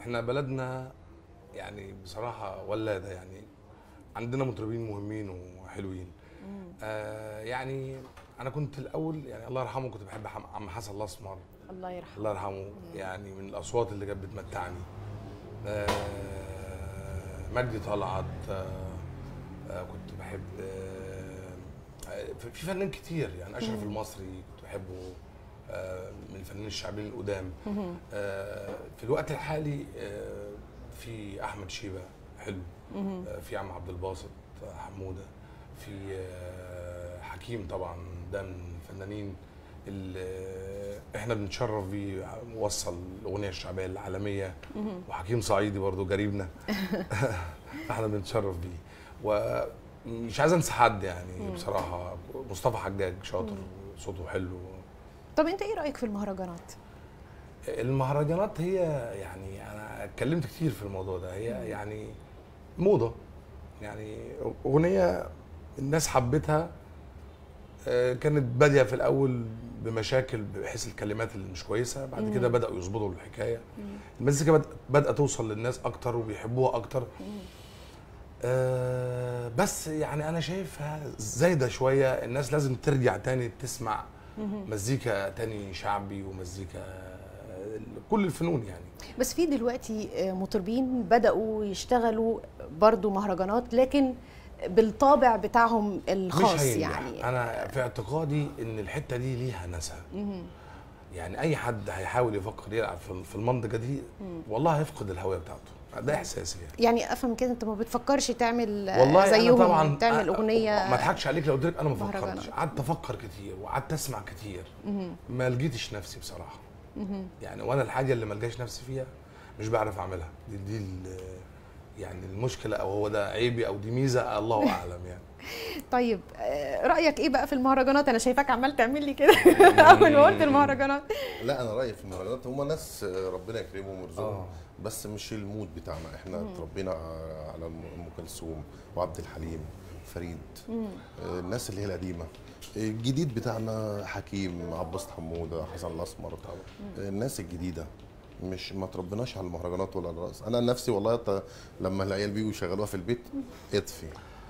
احنا بلدنا يعني بصراحه ولاده يعني عندنا مطربين مهمين وحلوين آه يعني انا كنت الاول يعني الله يرحمه كنت بحب حم- عم حسن الاسمر الله يرحمه الله يرحمه يعني من الاصوات اللي كانت بتمتعني آه مجدي طلعت آه آه كنت بحب آه آه، في فنان كتير يعني اشرف المصري كنت بحبه آه من الفنانين الشعبيين القدام آه في الوقت الحالي آه في احمد شيبه حلو آه في عم عبد الباسط حموده في آه حكيم طبعا ده من الفنانين اللي احنا بنتشرف بيه وصل الاغنيه الشعبيه العالميه وحكيم صعيدي برضو قريبنا احنا بنتشرف بيه ومش عايز انسى حد يعني بصراحه مصطفى حجاج شاطر صوته حلو طب انت ايه رايك في المهرجانات المهرجانات هي يعني انا اتكلمت كتير في الموضوع ده هي يعني موضه يعني اغنيه الناس حبتها آه، كانت باديه في الاول بمشاكل بحيث الكلمات اللي مش كويسه بعد كده بداوا يظبطوا الحكايه المزيكا بد- بدات توصل للناس اكتر وبيحبوها اكتر آه، بس يعني انا شايفها زايده شويه الناس لازم ترجع تاني تسمع مزيكا تاني شعبي ومزيكا آه، كل الفنون يعني بس في دلوقتي آه، مطربين بداوا يشتغلوا برضو مهرجانات لكن بالطابع بتاعهم الخاص مش هينجح. يعني انا في اعتقادي ان الحته دي ليها ناسها يعني اي حد هيحاول يفكر يلعب في- في المنطقه دي والله هيفقد الهويه بتاعته ده احساسي يعني يعني افهم كده انت ما بتفكرش تعمل آه، والله زيهم أنا طبعا تعمل أ- اغنيه ما اضحكش عليك لو قلت لك انا ما مهرجانات. فكرتش قعدت افكر كتير وقعدت اسمع كتير ما لقيتش نفسي بصراحه يعني وانا الحاجه اللي ما لقاش نفسي فيها مش بعرف اعملها دي, دي ال- يعني المشكله او هو ده عيبي او دي ميزه الله اعلم يعني طيب آه، رايك ايه بقى في المهرجانات انا شايفاك عمال تعمل لي كده اول ما قلت المهرجانات لا انا رايي في المهرجانات هم ناس ربنا يكرمهم ويرزقهم آه. بس مش المود بتاعنا احنا اتربينا على ام كلثوم وعبد الحليم فريد آه، الناس اللي هي القديمه الجديد بتاعنا حكيم عباس حموده حسن الاسمر طبعا الناس الجديده مش ما تربناش على المهرجانات ولا الرقص انا نفسي والله ط- لما العيال بيجوا يشغلوها في البيت اطفي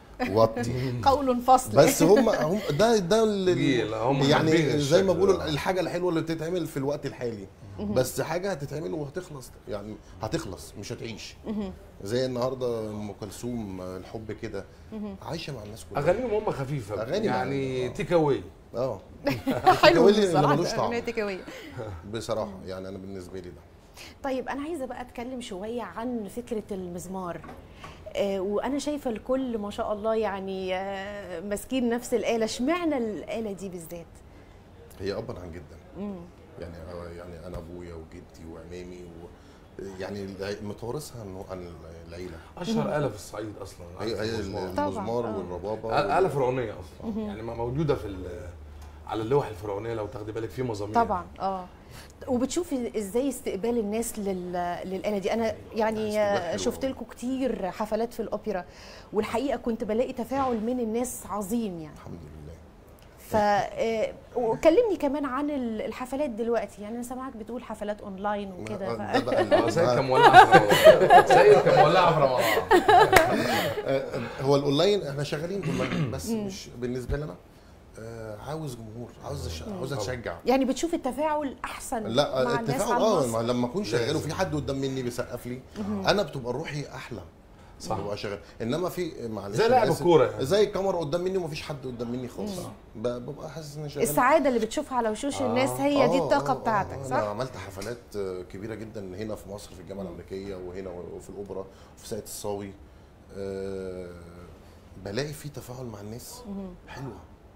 وطي قول فصل بس هم هم ده ده ال- جيل، هم حابين يعني زي الشكل ما بيقولوا ده. الحاجه الحلوه اللي بتتعمل في الوقت الحالي بس حاجه هتتعمل وهتخلص يعني هتخلص مش هتعيش زي النهارده ام كلثوم الحب كده عايشه مع الناس كلها اغانيهم هم خفيفه أغاني يعني مع- تيك اواي اه حلو اللي بصراحه ملوش طعم. أغنية تكاوية. بصراحه يعني انا بالنسبه لي ده طيب انا عايزه بقى اتكلم شويه عن فكره المزمار آه وانا شايفه الكل ما شاء الله يعني آه ماسكين نفس الاله اشمعنى الاله دي بالذات هي ابا عن جدا يعني يعني انا ابويا وجدي وعمامي و يعني متوارثها إنه عن العيله اشهر اله في الصعيد اصلا هي هي المزمار. طبعاً، المزمار آه. والربابه آلة فرعونية أصلا يعني ما موجودة في ال- على اللوح الفرعونية لو تاخدي بالك في مزامير طبعا اه وبتشوفي ازاي استقبال الناس لل... للاله دي انا يعني استقبال آه، حلو شفت أوي. لكم كتير حفلات في الاوبرا والحقيقه كنت بلاقي تفاعل من الناس عظيم يعني الحمد لله ف آه، وكلمني كمان عن ال- الحفلات دلوقتي يعني انا سامعك بتقول حفلات اونلاين وكده ده ف... بقى آه، زي كمولعة في رمضان زي كمولعة في رمضان آه، هو الاونلاين احنا شغالين اونلاين بس مش بالنسبه لنا آه، عاوز جمهور عاوز أش- عاوز اتشجع يعني بتشوف التفاعل احسن لا مع الناس التفاعل على اه المسرح ما لما اكون شغال لازم. وفي حد قدام مني بيسقف لي انا بتبقى روحي احلى صح. ببقى شغال انما في معلش زي أنا لاعب آسف، الكورة يعني. زي الكاميرا قدام مني ومفيش حد قدام مني خالص ب- ببقى حاسس اني شغال السعاده اللي بتشوفها على وشوش الناس هي دي آه، الطاقه آه، آه، بتاعتك انا صح عملت حفلات آه، كبيره جدا هنا في مصر في الجامعه الامريكيه وهنا وفي الاوبرا وفي ساقية الصاوي آه، بلاقي في تفاعل مع الناس حلوه